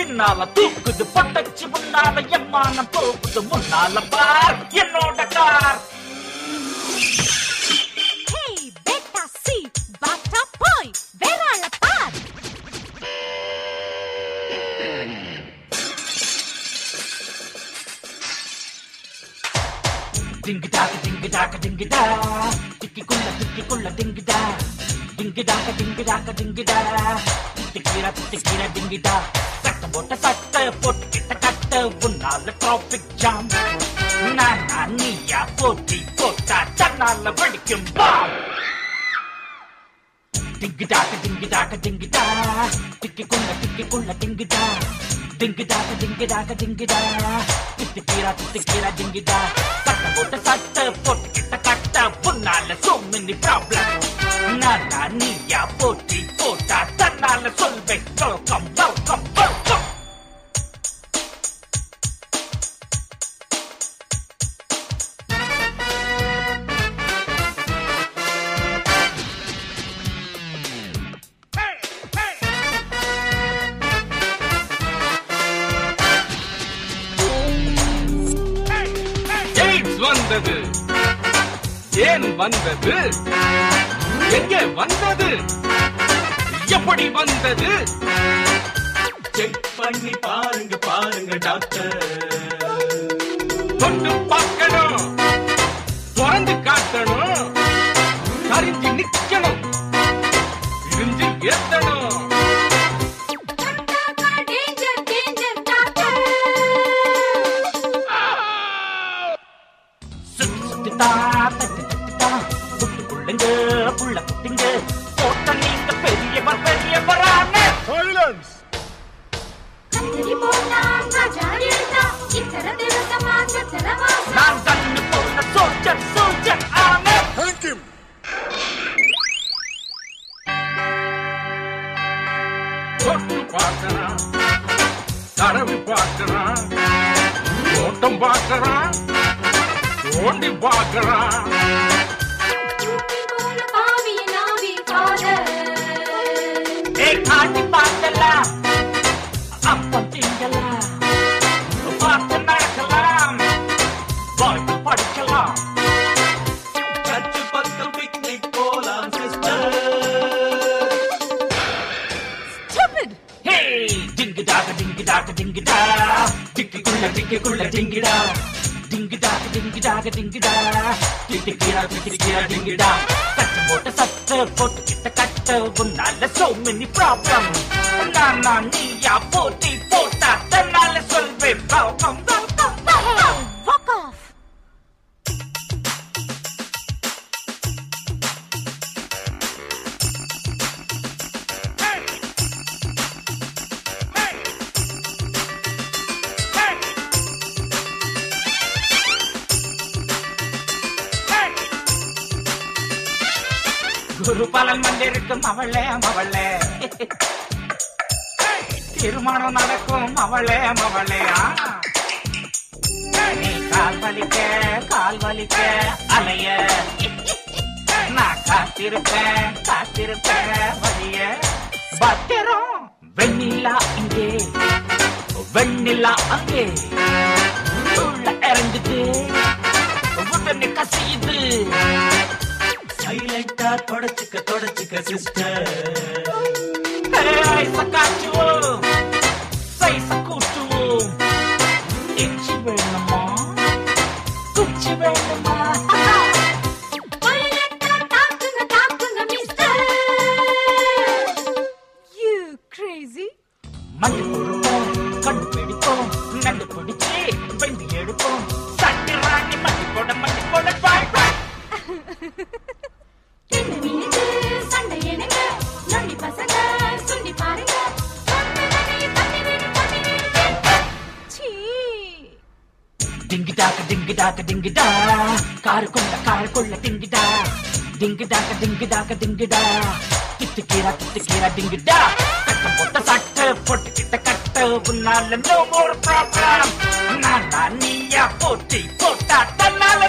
பின்னால தூக்குது பொட்டச்சு முன்னால எம்மானம் போகுது முன்னால பார் என்னோட கார் ஹே பேட்டா சி பாட்டா போய் வேறாள பார் டிங்குடாக டிங்குடாக டிங்குடா டிக்கிக்குள்ள டிக்கிக்குள்ள டிங்குடா டிங்குடாக டிங்குடாக டிங்குடா டிக்கிரா டிக்கிரா டிங்குடா சட்டை போட்ட சட்டை போட்டுக்கிட்ட கட்ட உன்னால டிராபிக் ஜாம் நானா நீயா போட்டி போட்டா தன்னால வெடிக்கும் பாம் டிங்குடாக டிங்குடாக டிங்குடா டிக்கிக்குள்ள டிக்கிக்குள்ள டிங்குடா டிங்குடாக டிங்குடாக டிங்குடா திட்டுக்கீரா திட்டுக்கீரா டிங்குடா சட்டை போட்ட சட்டை போட்டுக்கிட்ட கட்ட புன்னால so many problem நானா நீயா போட்டி போட்டா தன்னால சொல்வேன் welcome welcome welcome எய்ட்ஸ் வந்தது ஏன் வந்தது எங்கே வந்தது எப்படி வந்தது செக் பண்ணி பாருங்க பாருங்க டாக்டர் தொட்டு பார்க்கணும் திறந்து காட்டணும் சரிஞ்சு நிக்கணும் இருந்து ஏத்தணும் டேஞ்சர் டேஞ்சர் டாக்டர் சுத்தி சுத்தித்தா தட்டி தட்டித்தா குட்டு புள்ளைங்க புள்ள குட்டிங்க போட்ட நீங்க பெரியவர் பெரியவரான கத்திரி போனா ராஜா எழுதா இத்தர திவசமா சத்தர மாசம் நான் தண்ணி போட்ட சோல்ஜர் சோல்ஜர் ஆன தொட்டு பார்க்கறான் தடவி பார்க்கறான் ஓட்டம் பார்க்கறான் ஓண்டி பார்க்கறான் போல பாவிய நாவி காதல் ஏய் ஆட்டி பார்த்தலாம் அப்பம் திங்கலாம் பார்த்து நடக்கலாம் வாய்ப்பு படிக்கலாம் சர்ச்சு பக்கம் பிக்னிக் போலாம் சிஸ்டர் Stupid! ஹே டிங்குடாக டிங்குடாக டிங்குடா டிக்கிக்குள்ள டிக்கிக்குள்ள டிங்குடா டிங்குடாக டிங்குடாக டிங்குடா டிக்கிக்கிறா டிக்கிக்கிறா டிங்குடா கட்டு போட்ட சட்டை போட்டுக்கிட்ட கட்ட உன்னால so many problem நானா நீயா போட்டி போட்டா தன்னால சொல்வேன் welcome welcome welcome Fuck off! குரு பலன் வந்திருக்கும் அவளே அவளே திருமணம் நடக்கும் அவளே அவளே ஆ. நீ கால் வலிக்க கால் வலிக்க அலைய நான் காத்திருப்பேன் காத்திருப்பேன் வழிய பத்திரம் வெண்ணிலா இங்கே வெண்ணிலா அங்கே உள்ள இறங்குது உடனே கசியுது சைலண்டா தொடச்சுக்க தொடச்சுக்க சிஸ்டர் Hey, சக்காச்சுவோம் சை சக்கூச்சுவோம் எச்சி வேணுமா குச்சி வேணுமா வயலட்டா தாக்குங்க தாக்குங்க மிஸ்டர் You crazy? மண்டு கொடுப்போம் கண்டு பிடிப்போம் நண்டு பிடிச்சி வெண்டி எடுப்போம் சட்டி ராணி மண்டி போட மண்டி போட பாய் பாய் ரெண்டு மினிட்டு சண்டை எனக்கு நொண்டி பசங்க சுண்டி பாருங்க ஒன்று நனைய தண்ணி வேணும் தண்ணி வேணும் சீ டிங்கிடாக்க டிங்கிடாக்க டிங்கிடா காருக்குள்ள காருக்குள்ள டிங்கிடா டிங்கிடாக்க டிங்கிடாக்க டிங்கிடா திட்டுக்கீரா திட்டுக்கீரா டிங்கிடா கட்ட போட்ட சட்டை போட்டுக்கிட்ட கட்ட உன்னால நோ மோர் ப்ராப்ளம் நான் நீயா போட்டி போட்டா தன்னால